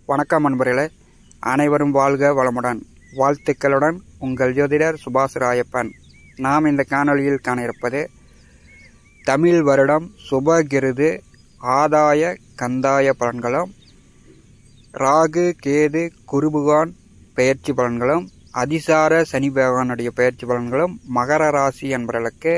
வணக்கம் அன்பர்களே அனைவரும் வாழ்க வளமுடன் வாழ்த்துக்களுடன் உங்கள் ஜோதிடர் சுபாஷ் ராயப்பன் நாம் இந்த காணொளியில் காண இருப்பது தமிழ் வருடம் சுபகிருது ஆதாய கந்தாய பலன்களும் ராகு கேது குருபுகான் பெயர்ச்சி பலன்களும் அதிசார சனி பகவானுடைய பெயர்ச்சி பலன்களும் மகர ராசி என்பவர்களுக்கு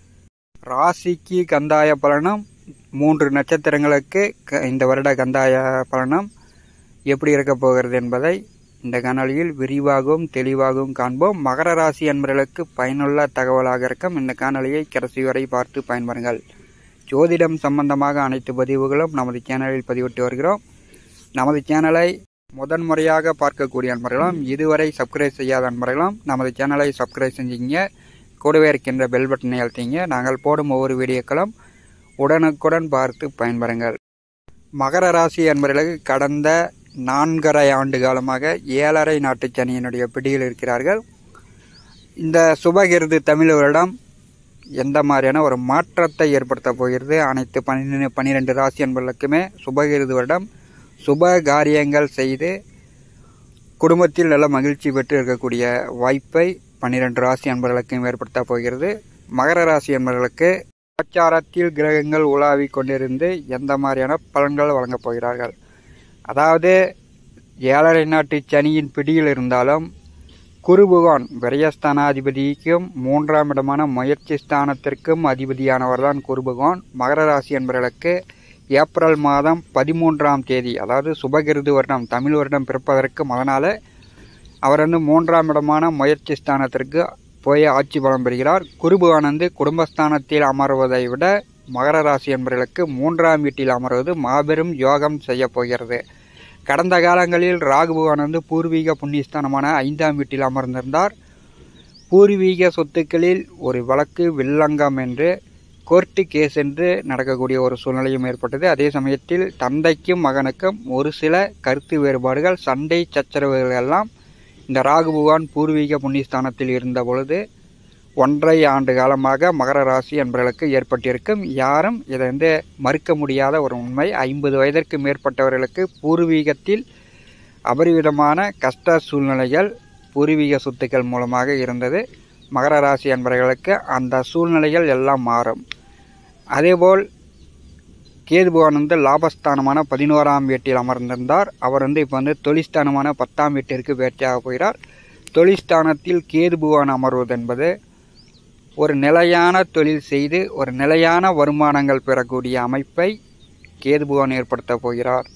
ராசிக்கு கந்தாய பலனும் மூன்று நட்சத்திரங்களுக்கு க- இந்த வருட கந்தாய பலனும் எப்படி இருக்க போகிறது என்பதை இந்த காணொளியில் விரிவாகவும் தெளிவாகவும் காண்போம் மகர ராசி என்பவர்களுக்கு பயனுள்ள தகவலாக இருக்கும் இந்த காணொளியை கடைசி வரை பார்த்து பயன்பெறுங்கள் ஜோதிடம் சம்பந்தமாக அனைத்து பதிவுகளும் நமது சேனலில் பதிவிட்டு வருகிறோம் நமது சேனலை முதன்முறையாக பார்க்கக்கூடிய அன்பர்களும் இதுவரை சப்ஸ்கிரைப் செய்யாத அன்பர்களும் நமது சேனலை சப்ஸ்கிரைப் செஞ்சீங்க கூடவே இருக்கின்ற பெல் பட்டனை அழுத்திங்க நாங்கள் போடும் ஒவ்வொரு வீடியோக்களும் உடனுக்குடன் பார்த்து பயன்பெறுங்கள் மகர ராசி என்பவர்களுக்கு கடந்த நான்கரை ஆண்டு காலமாக ஏழரை நாட்டு சனியினுடைய பிடியில் இருக்கிறார்கள் இந்த சுபகிருது தமிழ் வருடம் எந்த மாதிரியான ஒரு மாற்றத்தை ஏற்படுத்த போகிறது அனைத்து பன்னிரெண்டு பன்னிரெண்டு ராசி என்பவர்களுக்குமே சுபகிருது வருடம் சுப காரியங்கள் செய்து குடும்பத்தில் நல்ல மகிழ்ச்சி பெற்று இருக்கக்கூடிய வாய்ப்பை பன்னிரெண்டு ராசி என்பவர்களுக்கும் ஏற்படுத்த போகிறது மகர ராசி என்பவர்களுக்கு பிரச்சாரத்தில் கிரகங்கள் உலாவிக் கொண்டிருந்து எந்த மாதிரியான பலன்கள் வழங்கப் போகிறார்கள் அதாவது ஏழரை நாட்டு சனியின் பிடியில் இருந்தாலும் குருபுகான் விரயஸ்தானாதிபதிக்கும் மூன்றாம் இடமான முயற்சி ஸ்தானத்திற்கும் அதிபதியானவர் தான் குருபுகான் மகர ராசி என்பவர்களுக்கு ஏப்ரல் மாதம் பதிமூன்றாம் தேதி அதாவது சுபகிருது வருடம் தமிழ் வருடம் பிறப்பதற்கு முதனால அவர் வந்து மூன்றாம் இடமான முயற்சி ஸ்தானத்திற்கு போய் ஆட்சி பலம் பெறுகிறார் குருபுகான் வந்து குடும்பஸ்தானத்தில் அமர்வதை விட மகர ராசி என்பவர்களுக்கு மூன்றாம் வீட்டில் அமர்வது மாபெரும் யோகம் செய்ய போகிறது கடந்த காலங்களில் ராகு பகவான் வந்து பூர்வீக புண்ணியஸ்தானமான ஐந்தாம் வீட்டில் அமர்ந்திருந்தார் பூர்வீக சொத்துக்களில் ஒரு வழக்கு வில்லங்கம் என்று கோர்ட்டு கேஸ் என்று நடக்கக்கூடிய ஒரு சூழ்நிலையும் ஏற்பட்டது அதே சமயத்தில் தந்தைக்கும் மகனுக்கும் ஒரு சில கருத்து வேறுபாடுகள் சண்டை சச்சரவுகள் எல்லாம் இந்த ராகு பகவான் பூர்வீக புண்ணியஸ்தானத்தில் இருந்த பொழுது ஒன்றை ஆண்டு காலமாக மகர ராசி என்பவர்களுக்கு ஏற்பட்டிருக்கும் யாரும் இதை வந்து மறுக்க முடியாத ஒரு உண்மை ஐம்பது வயதிற்கு மேற்பட்டவர்களுக்கு பூர்வீகத்தில் அபரிவிதமான கஷ்ட சூழ்நிலைகள் பூர்வீக சொத்துக்கள் மூலமாக இருந்தது மகர ராசி என்பவர்களுக்கு அந்த சூழ்நிலைகள் எல்லாம் மாறும் அதேபோல் கேது பகவான் வந்து லாபஸ்தானமான பதினோராம் வீட்டில் அமர்ந்திருந்தார் அவர் வந்து இப்போ வந்து தொழிஸ்தானமான பத்தாம் வீட்டிற்கு பேர்ச்சியாக போகிறார் தொழில்ஸ்தானத்தில் கேது பகவான் அமர்வது என்பது ஒரு நிலையான தொழில் செய்து ஒரு நிலையான வருமானங்கள் பெறக்கூடிய அமைப்பை கேது பகவான் ஏற்படுத்த போகிறார்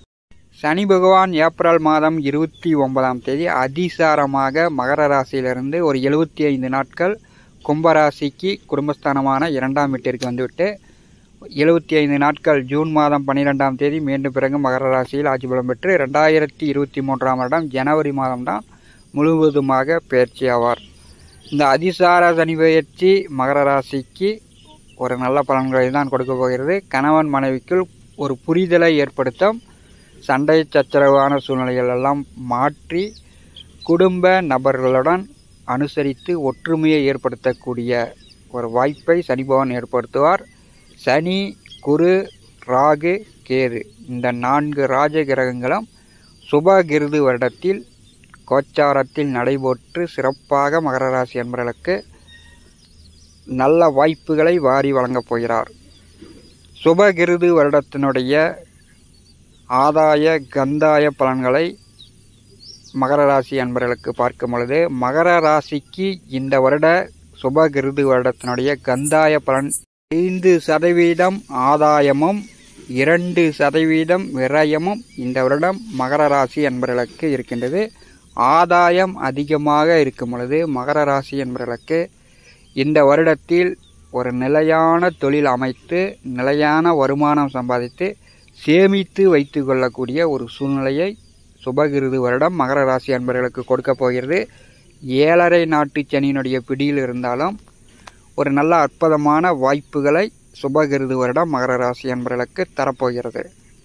சனி பகவான் ஏப்ரல் மாதம் இருபத்தி ஒன்பதாம் தேதி அதிசாரமாக மகர ராசியிலிருந்து ஒரு எழுபத்தி ஐந்து நாட்கள் கும்பராசிக்கு குடும்பஸ்தானமான இரண்டாம் வீட்டிற்கு வந்துவிட்டு எழுபத்தி ஐந்து நாட்கள் ஜூன் மாதம் பன்னிரெண்டாம் தேதி மீண்டும் பிறகு மகர ராசியில் ஆட்சி பலம் பெற்று ரெண்டாயிரத்தி இருபத்தி மூன்றாம் வருடம் ஜனவரி மாதம்தான் முழுவதுமாக பயிற்சி ஆவார் இந்த அதிசார சனி பயிற்சி மகர ராசிக்கு ஒரு நல்ல பலன்களை தான் கொடுக்க போகிறது கணவன் மனைவிக்குள் ஒரு புரிதலை ஏற்படுத்தும் சண்டை சச்சரவான சூழ்நிலைகள் எல்லாம் மாற்றி குடும்ப நபர்களுடன் அனுசரித்து ஒற்றுமையை ஏற்படுத்தக்கூடிய ஒரு வாய்ப்பை சனி பகவான் ஏற்படுத்துவார் சனி குரு ராகு கேது இந்த நான்கு ராஜ கிரகங்களும் சுபகிருது வருடத்தில் கோச்சாரத்தில் நடைபெற்று சிறப்பாக மகர ராசி என்பவர்களுக்கு நல்ல வாய்ப்புகளை வாரி வழங்கப் போகிறார் சுபகிருது வருடத்தினுடைய ஆதாய கந்தாய பலன்களை மகர ராசி அன்பர்களுக்கு பார்க்கும் பொழுது மகர ராசிக்கு இந்த வருட சுபகிருது வருடத்தினுடைய கந்தாய பலன் ஐந்து சதவீதம் ஆதாயமும் இரண்டு சதவீதம் விரயமும் இந்த வருடம் மகர ராசி என்பவர்களுக்கு இருக்கின்றது ஆதாயம் அதிகமாக இருக்கும் பொழுது மகர ராசி என்பவர்களுக்கு இந்த வருடத்தில் ஒரு நிலையான தொழில் அமைத்து நிலையான வருமானம் சம்பாதித்து சேமித்து வைத்து கொள்ளக்கூடிய ஒரு சூழ்நிலையை சுபகிருது வருடம் மகர ராசி அன்பர்களுக்கு கொடுக்க போகிறது ஏழரை நாட்டு சனியினுடைய பிடியில் இருந்தாலும் ஒரு நல்ல அற்புதமான வாய்ப்புகளை சுபகிருது வருடம் மகர ராசி அன்பர்களுக்கு தரப்போகிறது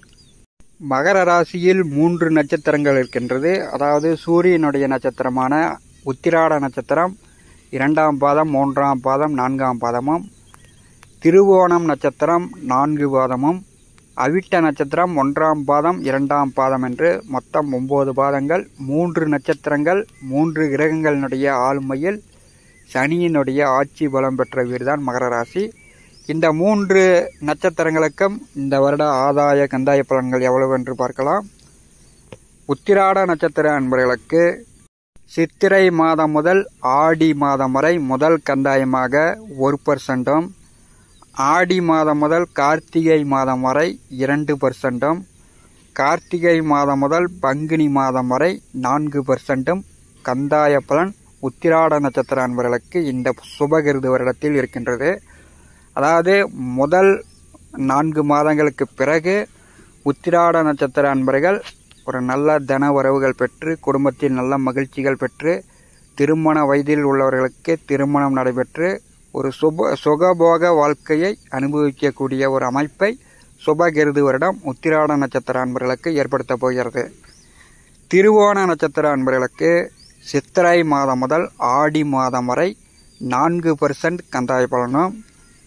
மகர ராசியில் மூன்று நட்சத்திரங்கள் இருக்கின்றது அதாவது சூரியனுடைய நட்சத்திரமான உத்திராட நட்சத்திரம் இரண்டாம் பாதம் மூன்றாம் பாதம் நான்காம் பாதமும் திருவோணம் நட்சத்திரம் நான்கு பாதமும் அவிட்ட நட்சத்திரம் ஒன்றாம் பாதம் இரண்டாம் பாதம் என்று மொத்தம் ஒன்பது பாதங்கள் மூன்று நட்சத்திரங்கள் மூன்று கிரகங்களினுடைய ஆளுமையில் சனியினுடைய ஆட்சி பலம் பெற்ற வீடுதான் மகர ராசி இந்த மூன்று நட்சத்திரங்களுக்கும் இந்த வருட ஆதாய கந்தாய பலன்கள் எவ்வளவு என்று பார்க்கலாம் உத்திராட நட்சத்திர அன்பர்களுக்கு சித்திரை மாதம் முதல் ஆடி மாதம் வரை முதல் கந்தாயமாக ஒரு பர்சன்டும் ஆடி மாதம் முதல் கார்த்திகை மாதம் வரை இரண்டு பர்சன்டும் கார்த்திகை மாதம் முதல் பங்குனி மாதம் வரை நான்கு பர்சன்டும் கந்தாய பலன் உத்திராட நட்சத்திர அன்பர்களுக்கு இந்த சுபகிருது வருடத்தில் இருக்கின்றது அதாவது முதல் நான்கு மாதங்களுக்கு பிறகு உத்திராட நட்சத்திர அன்பர்கள் ஒரு நல்ல தன வரவுகள் பெற்று குடும்பத்தில் நல்ல மகிழ்ச்சிகள் பெற்று திருமண வயதில் உள்ளவர்களுக்கு திருமணம் நடைபெற்று ஒரு சுப சுகபோக வாழ்க்கையை அனுபவிக்கக்கூடிய ஒரு அமைப்பை சுபகிருது வருடம் உத்திராட நட்சத்திர அன்பர்களுக்கு ஏற்படுத்தப் போகிறது திருவோண நட்சத்திர அன்பர்களுக்கு சித்திரை மாதம் முதல் ஆடி மாதம் வரை நான்கு பர்சன்ட் கந்தாய பலனும்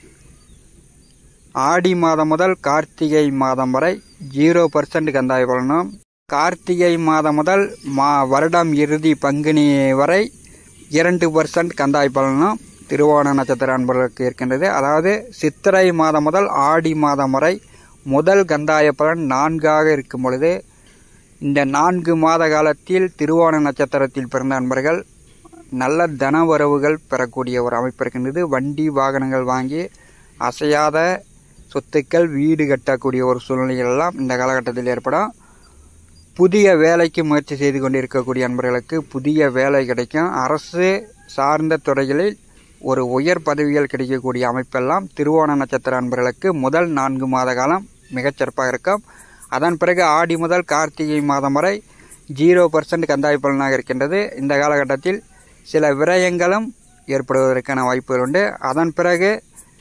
ஆடி மாதம் முதல் கார்த்திகை மாதம் வரை ஜீரோ பர்சன்ட் கந்தாய பலனும் கார்த்திகை மாதம் முதல் மா வருடம் இறுதி பங்குனி வரை இரண்டு பர்சன்ட் கந்தாய் பலனும் திருவோண நட்சத்திர அன்பர்களுக்கு இருக்கின்றது அதாவது சித்திரை மாதம் முதல் ஆடி மாதம் வரை முதல் கந்தாய பலன் நான்காக இருக்கும் பொழுது இந்த நான்கு மாத காலத்தில் திருவோண நட்சத்திரத்தில் பிறந்த அன்பர்கள் நல்ல தன வரவுகள் பெறக்கூடிய ஒரு அமைப்பு இருக்கின்றது வண்டி வாகனங்கள் வாங்கி அசையாத சொத்துக்கள் வீடு கட்டக்கூடிய ஒரு சூழ்நிலைகள் எல்லாம் இந்த காலகட்டத்தில் ஏற்படும் புதிய வேலைக்கு முயற்சி செய்து கொண்டிருக்கக்கூடிய அன்பர்களுக்கு புதிய வேலை கிடைக்கும் அரசு சார்ந்த துறைகளில் ஒரு உயர் பதவிகள் கிடைக்கக்கூடிய அமைப்பெல்லாம் திருவோண நட்சத்திர அன்பர்களுக்கு முதல் நான்கு மாத காலம் மிகச்சிறப்பாக இருக்கும் அதன் பிறகு ஆடி முதல் கார்த்திகை மாதம் வரை ஜீரோ பர்சன்ட் கந்தாய் பலனாக இருக்கின்றது இந்த காலகட்டத்தில் சில விரயங்களும் ஏற்படுவதற்கான வாய்ப்புகள் உண்டு அதன் பிறகு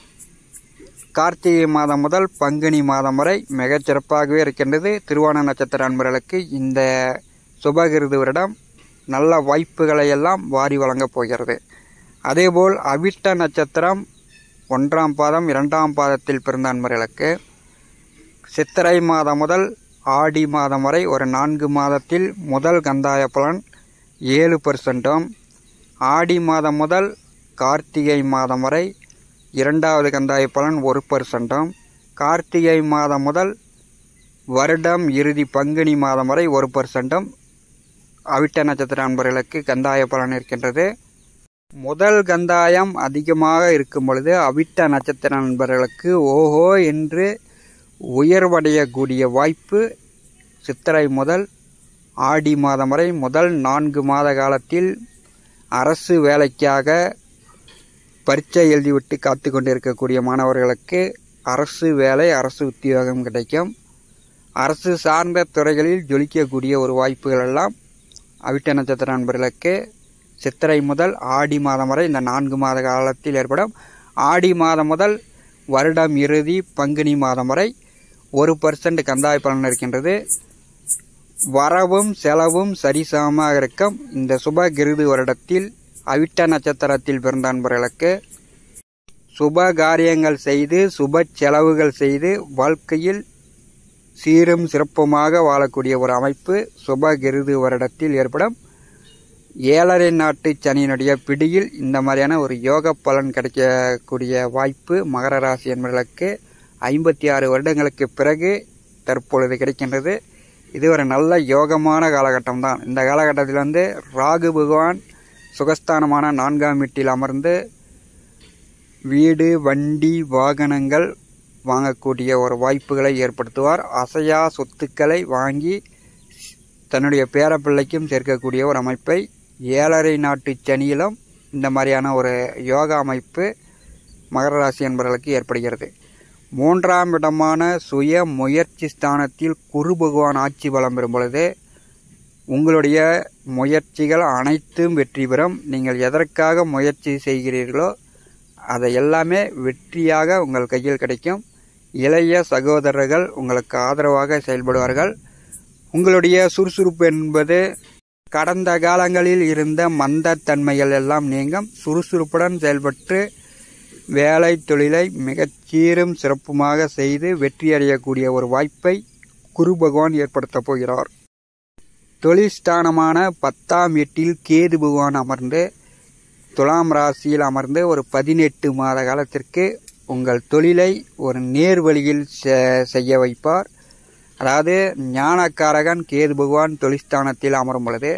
கார்த்திகை மாதம் முதல் பங்குனி மாதம் வரை மிகச் சிறப்பாகவே இருக்கின்றது திருவோண நட்சத்திர அன்பர்களுக்கு இந்த சுபகிருது வருடம் நல்ல வாய்ப்புகளை எல்லாம் வாரி வழங்கப் போகிறது அதேபோல் அவிட்ட நட்சத்திரம் ஒன்றாம் பாதம் இரண்டாம் பாதத்தில் பிறந்த அன்பர்களுக்கு சித்திரை மாதம் முதல் ஆடி மாதம் வரை ஒரு நான்கு மாதத்தில் முதல் கந்தாய பலன் ஏழு பர்சன்ட்டும் ஆடி மாதம் முதல் கார்த்திகை மாதம் வரை இரண்டாவது கந்தாய பலன் ஒரு பர்சன்ட்டும் கார்த்திகை மாதம் முதல் வருடம் இறுதி பங்குனி மாதம் வரை ஒரு பர்சன்ட்டும் அவிட்ட நட்சத்திர அன்பர்களுக்கு கந்தாய பலன் இருக்கின்றது முதல் கந்தாயம் அதிகமாக இருக்கும் பொழுது அவிட்ட நட்சத்திர நண்பர்களுக்கு ஓஹோ என்று உயர்வடையக்கூடிய வாய்ப்பு சித்திரை முதல் ஆடி மாதம் வரை முதல் நான்கு மாத காலத்தில் அரசு வேலைக்காக பரீட்சை எழுதிவிட்டு காத்து கொண்டிருக்கக்கூடிய மாணவர்களுக்கு அரசு வேலை அரசு உத்தியோகம் கிடைக்கும் அரசு சார்ந்த துறைகளில் ஜொலிக்கக்கூடிய ஒரு வாய்ப்புகள் எல்லாம் அவிட்ட நட்சத்திர நண்பர்களுக்கு சித்திரை முதல் ஆடி மாதம் வரை இந்த நான்கு மாத காலத்தில் ஏற்படும் ஆடி மாதம் முதல் வருடம் இறுதி பங்குனி மாதம் வரை ஒரு பர்சன்ட் கந்தாய் பலன் இருக்கின்றது வரவும் செலவும் சரிசமமாக இருக்கும் இந்த சுப கிருது வருடத்தில் அவிட்ட நட்சத்திரத்தில் பிறந்த அன்பர்களுக்கு சுப காரியங்கள் செய்து சுப செலவுகள் செய்து வாழ்க்கையில் சீரும் சிறப்புமாக வாழக்கூடிய ஒரு அமைப்பு சுப கிருது வருடத்தில் ஏற்படும் ஏழரை நாட்டு சனியினுடைய பிடியில் இந்த மாதிரியான ஒரு யோக பலன் கிடைக்கக்கூடிய வாய்ப்பு மகர ராசி என்பவர்களுக்கு ஐம்பத்தி ஆறு வருடங்களுக்கு பிறகு தற்பொழுது கிடைக்கின்றது இது ஒரு நல்ல யோகமான காலகட்டம் தான் இந்த காலகட்டத்தில் வந்து ராகு பகவான் சுகஸ்தானமான நான்காம் வீட்டில் அமர்ந்து வீடு வண்டி வாகனங்கள் வாங்கக்கூடிய ஒரு வாய்ப்புகளை ஏற்படுத்துவார் அசையா சொத்துக்களை வாங்கி தன்னுடைய பேரப்பிள்ளைக்கும் சேர்க்கக்கூடிய ஒரு அமைப்பை ஏழரை நாட்டு சனியிலும் இந்த மாதிரியான ஒரு யோகா அமைப்பு மகர ராசி என்பவர்களுக்கு ஏற்படுகிறது மூன்றாம் இடமான சுய முயற்சி ஸ்தானத்தில் குரு பகவான் ஆட்சி பலம் பெறும் பொழுது உங்களுடைய முயற்சிகள் அனைத்தும் வெற்றி பெறும் நீங்கள் எதற்காக முயற்சி செய்கிறீர்களோ அதை எல்லாமே வெற்றியாக உங்கள் கையில் கிடைக்கும் இளைய சகோதரர்கள் உங்களுக்கு ஆதரவாக செயல்படுவார்கள் உங்களுடைய சுறுசுறுப்பு என்பது கடந்த காலங்களில் இருந்த மந்தத்தன்மைகள் எல்லாம் நீங்கும் சுறுசுறுப்புடன் செயல்பட்டு வேலை தொழிலை மிகச் சீரும் சிறப்புமாக செய்து வெற்றியடையக்கூடிய ஒரு வாய்ப்பை குரு பகவான் ஏற்படுத்தப் போகிறார் தொழில்ஸ்தானமான பத்தாம் வீட்டில் கேது பகவான் அமர்ந்து துலாம் ராசியில் அமர்ந்து ஒரு பதினெட்டு மாத காலத்திற்கு உங்கள் தொழிலை ஒரு நேர் வழியில் செய்ய வைப்பார் அதாவது ஞானக்காரகன் கேது பகவான் தொழில்ஸ்தானத்தில் அமரும் பொழுது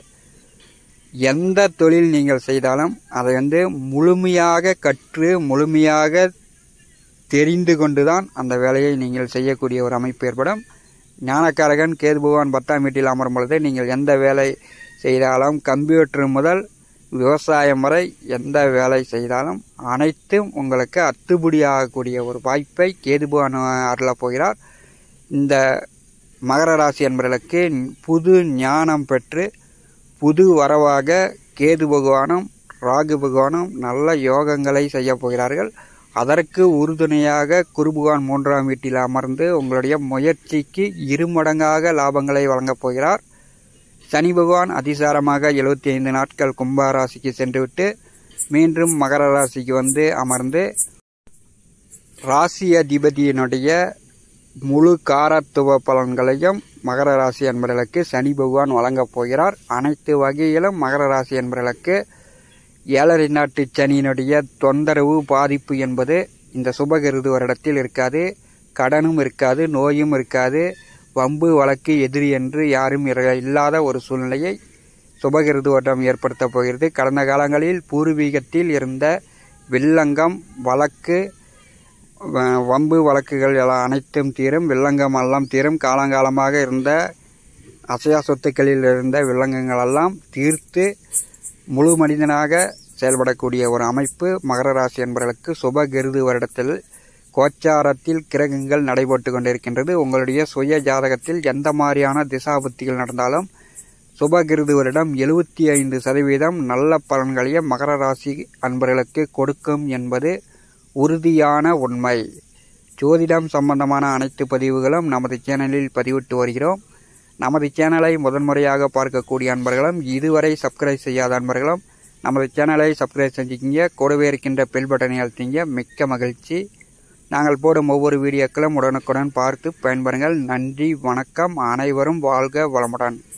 எந்த தொழில் நீங்கள் செய்தாலும் அதை வந்து முழுமையாக கற்று முழுமையாக தெரிந்து கொண்டுதான் அந்த வேலையை நீங்கள் செய்யக்கூடிய ஒரு அமைப்பு ஏற்படும் ஞானக்காரகன் கேது பகவான் பத்தாம் வீட்டில் அமரும் பொழுது நீங்கள் எந்த வேலை செய்தாலும் கம்ப்யூட்டர் முதல் விவசாயம் வரை எந்த வேலை செய்தாலும் அனைத்தும் உங்களுக்கு அத்துப்படி ஆகக்கூடிய ஒரு வாய்ப்பை கேது பகவான் அருளப் போகிறார் இந்த மகர ராசி என்பவர்களுக்கு புது ஞானம் பெற்று புது வரவாக கேது பகவானும் ராகு பகவானும் நல்ல யோகங்களை செய்ய போகிறார்கள் அதற்கு உறுதுணையாக குரு பகவான் மூன்றாம் வீட்டில் அமர்ந்து உங்களுடைய முயற்சிக்கு இருமடங்காக லாபங்களை வழங்கப் போகிறார் சனி பகவான் அதிசாரமாக எழுபத்தி ஐந்து நாட்கள் கும்ப ராசிக்கு சென்றுவிட்டு மீண்டும் மகர ராசிக்கு வந்து அமர்ந்து ராசி அதிபதியினுடைய முழு காரத்துவ பலன்களையும் மகர ராசி என்பவர்களுக்கு சனி பகவான் வழங்கப் போகிறார் அனைத்து வகையிலும் மகர ராசி என்பவர்களுக்கு ஏழரை நாட்டு சனியினுடைய தொந்தரவு பாதிப்பு என்பது இந்த சுபகிருது வருடத்தில் இருக்காது கடனும் இருக்காது நோயும் இருக்காது வம்பு வழக்கு எதிரி என்று யாரும் இல்லாத ஒரு சூழ்நிலையை சுபகிருது வருடம் ஏற்படுத்தப் போகிறது கடந்த காலங்களில் பூர்வீகத்தில் இருந்த வில்லங்கம் வழக்கு வம்பு வழக்குகள் எல்லாம் அனைத்தும் தீரும் வில்லங்கம் எல்லாம் தீரும் காலங்காலமாக இருந்த அசையா சொத்துக்களில் இருந்த வில்லங்கங்கள் எல்லாம் தீர்த்து முழு மனிதனாக செயல்படக்கூடிய ஒரு அமைப்பு மகர ராசி என்பவர்களுக்கு சுபகிருது வருடத்தில் கோச்சாரத்தில் கிரகங்கள் நடைபெற்று கொண்டிருக்கின்றது உங்களுடைய சுய ஜாதகத்தில் எந்த மாதிரியான திசாபுத்திகள் நடந்தாலும் சுபகிருது வருடம் எழுபத்தி ஐந்து சதவீதம் நல்ல பலன்களையும் மகர ராசி அன்பர்களுக்கு கொடுக்கும் என்பது உறுதியான உண்மை ஜோதிடம் சம்பந்தமான அனைத்து பதிவுகளும் நமது சேனலில் பதிவிட்டு வருகிறோம் நமது சேனலை முதன்முறையாக பார்க்கக்கூடிய அன்பர்களும் இதுவரை சப்ஸ்கிரைப் செய்யாத அன்பர்களும் நமது சேனலை சப்ஸ்கிரைப் செஞ்சுக்கிங்க கூடவே இருக்கின்ற பெல் பட்டனை அழுத்திங்க மிக்க மகிழ்ச்சி நாங்கள் போடும் ஒவ்வொரு வீடியோக்களும் உடனுக்குடன் பார்த்து பயன்பெறுங்கள் நன்றி வணக்கம் அனைவரும் வாழ்க வளமுடன்